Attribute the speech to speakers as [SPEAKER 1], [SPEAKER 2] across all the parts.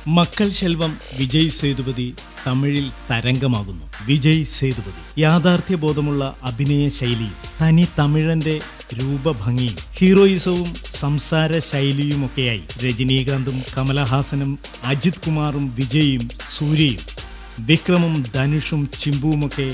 [SPEAKER 1] മക്കൾ ശെൽവം വിജയ് സേതുപതി തമിഴിൽ തരംഗമാകുന്നു വിജയ് സേതുപതി യാഥാർത്ഥ്യബോധമുള്ള അഭിനയ ശൈലിയും തനി തമിഴന്റെ രൂപഭംഗിയും ഹീറോയിസവും സംസാര ശൈലിയുമൊക്കെയായി രജനീകാന്തും കമലഹാസനും അജിത് കുമാറും വിജയും സൂര്യയും വിക്രമും ധനുഷും ചിമ്പുവുമൊക്കെ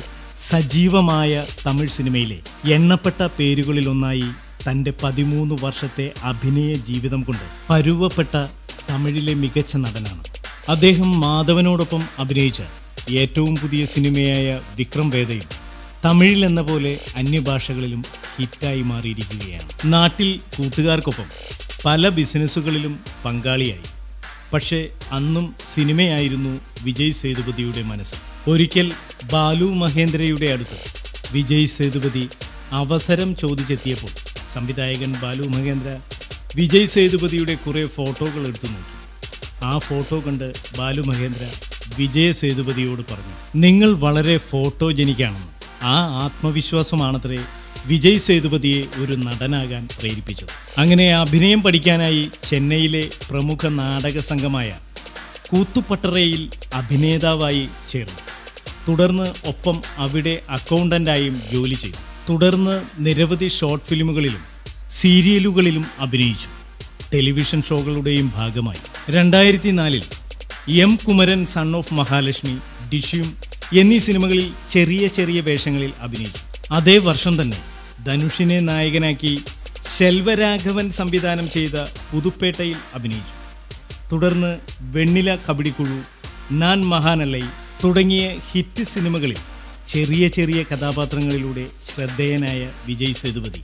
[SPEAKER 1] സജീവമായ തമിഴ് സിനിമയിലെ എണ്ണപ്പെട്ട പേരുകളിലൊന്നായി തൻ്റെ പതിമൂന്ന് വർഷത്തെ അഭിനയ ജീവിതം കൊണ്ട് പരുവപ്പെട്ട തമിഴിലെ മികച്ച നടനാണ് അദ്ദേഹം മാധവനോടൊപ്പം അഭിനയിച്ച ഏറ്റവും പുതിയ സിനിമയായ വിക്രം വേദയും തമിഴിൽ എന്ന പോലെ അന്യഭാഷകളിലും ഹിറ്റായി മാറിയിരിക്കുകയാണ് നാട്ടിൽ കൂട്ടുകാർക്കൊപ്പം പല ബിസിനസ്സുകളിലും പങ്കാളിയായി പക്ഷേ അന്നും സിനിമയായിരുന്നു വിജയ് സേതുപതിയുടെ മനസ്സ് ഒരിക്കൽ ബാലു മഹേന്ദ്രയുടെ അടുത്ത് വിജയ് സേതുപതി അവസരം ചോദിച്ചെത്തിയപ്പോൾ സംവിധായകൻ ബാലു മഹേന്ദ്ര വിജയ് സേതുപതിയുടെ കുറേ ഫോട്ടോകൾ എടുത്തു നോക്കി ആ ഫോട്ടോ കണ്ട് ബാലു മഹേന്ദ്ര വിജയ സേതുപതിയോട് പറഞ്ഞു നിങ്ങൾ വളരെ ഫോട്ടോജനിക്കാണെന്ന് ആ ആത്മവിശ്വാസമാണത്രേ വിജയ് സേതുപതിയെ ഒരു നടനാകാൻ പ്രേരിപ്പിച്ചത് അങ്ങനെ അഭിനയം പഠിക്കാനായി ചെന്നൈയിലെ പ്രമുഖ നാടക സംഘമായ കൂത്തുപട്ടറയിൽ അഭിനേതാവായി ചേർന്നു തുടർന്ന് ഒപ്പം അവിടെ അക്കൗണ്ടന്റായും ജോലി ചെയ്തു തുടർന്ന് നിരവധി ഷോർട്ട് ഫിലിമുകളിലും സീരിയലുകളിലും അഭിനയിച്ചു ടെലിവിഷൻ ഷോകളുടെയും ഭാഗമായി രണ്ടായിരത്തി നാലിൽ M Kumaran son of Mahalakshmi Dishyum എന്നീ സിനിമകളിൽ ചെറിയ ചെറിയ വേഷങ്ങളിൽ അഭിനയിച്ചു അതേ വർഷം തന്നെ ധനുഷിനെ നായകനാക്കി ശെൽവരാഘവൻ സംവിധാനം ചെയ്ത പുതുപ്പേട്ടയിൽ അഭിനയിച്ചു തുടർന്ന് വെണ്ണില കബഡിക്കുഴു നാൻ മഹാനല്ലൈ തുടങ്ങിയ ഹിറ്റ് സിനിമകളിൽ ചെറിയ ചെറിയ കഥാപാത്രങ്ങളിലൂടെ ശ്രദ്ധേയനായ വിജയ് സേതുപതി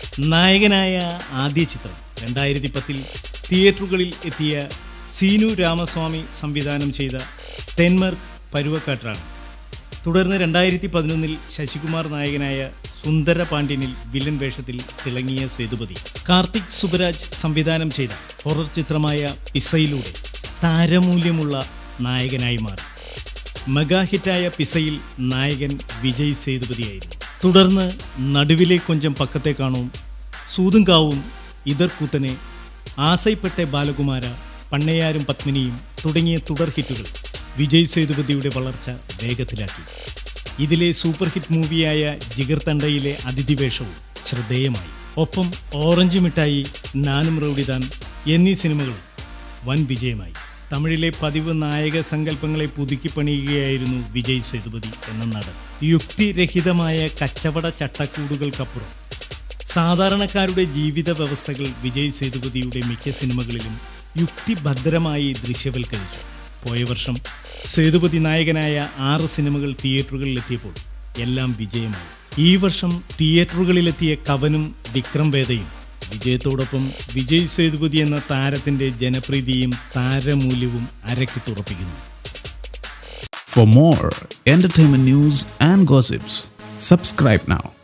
[SPEAKER 1] നായകനായ ആദ്യ ചിത്രം രണ്ടായിരത്തി പത്തിൽ തിയേറ്ററുകളിൽ എത്തിയ സീനു രാമസ്വാമി സംവിധാനം ചെയ്ത തെന്മർ പരുവക്കാട്ടാണ് തുടർന്ന് രണ്ടായിരത്തി പതിനൊന്നിൽ ശശികുമാർ നായകനായ സുന്ദര പാണ്ഡ്യനിൽ വില്ലൻ വേഷത്തിൽ തിളങ്ങിയ സേതുപതി കാർത്തിക് സുബരാജ് സംവിധാനം ചെയ്ത ഹൊറർ ചിത്രമായ പിസയിലൂടെ താരമൂല്യമുള്ള നായകനായി മാറി മെഗാ ഹിറ്റായ പിസയിൽ നായകൻ വിജയ് സേതുപതിയായിരുന്നു തുടർന്ന് നടുവിലെ കൊഞ്ചം പക്കത്തെ കാണും സൂതുങ്കാവും ഇതർകൂത്തനെ ആസൈപ്പെട്ടെ ബാലകുമാര പണ്ണയാരും പത്മിനിയും തുടങ്ങിയ തുടർ ഹിറ്റുകൾ വിജയ് സേതുപതിയുടെ വളർച്ച വേഗത്തിലാക്കി ഇതിലെ സൂപ്പർ ഹിറ്റ് മൂവിയായ ജിഗർ തണ്ടയിലെ അതിഥിവേഷവും ശ്രദ്ധേയമായി ഒപ്പം ഓറഞ്ച് മിഠായി നാനും റൗഡിതാൻ എന്നീ സിനിമകൾ വൻ വിജയമായി തമിഴിലെ പതിവ് നായക സങ്കല്പങ്ങളെ പുതുക്കി പണിയുകയായിരുന്നു വിജയ് സേതുപതി എന്ന നടൻ യുക്തിരഹിതമായ കച്ചവട ചട്ടക്കൂടുകൾക്കപ്പുറം സാധാരണക്കാരുടെ ജീവിത വ്യവസ്ഥകൾ വിജയ് സേതുപതിയുടെ മിക്ക സിനിമകളിലും യുക്തിഭദ്രമായി ദൃശ്യവൽക്കരിച്ചു പോയ വർഷം സേതുപതി നായകനായ ആറ് സിനിമകൾ തിയേറ്ററുകളിലെത്തിയപ്പോൾ എല്ലാം വിജയമായി ഈ വർഷം തിയേറ്ററുകളിലെത്തിയ കവനും വിക്രം വേദയും വിജയത്തോടൊപ്പം വിജയ് സേതുപതി എന്ന താരത്തിന്റെ ജനപ്രീതിയും താരമൂല്യവും അരക്കിട്ടുറപ്പിക്കുന്നു
[SPEAKER 2] For more entertainment news and gossips, subscribe now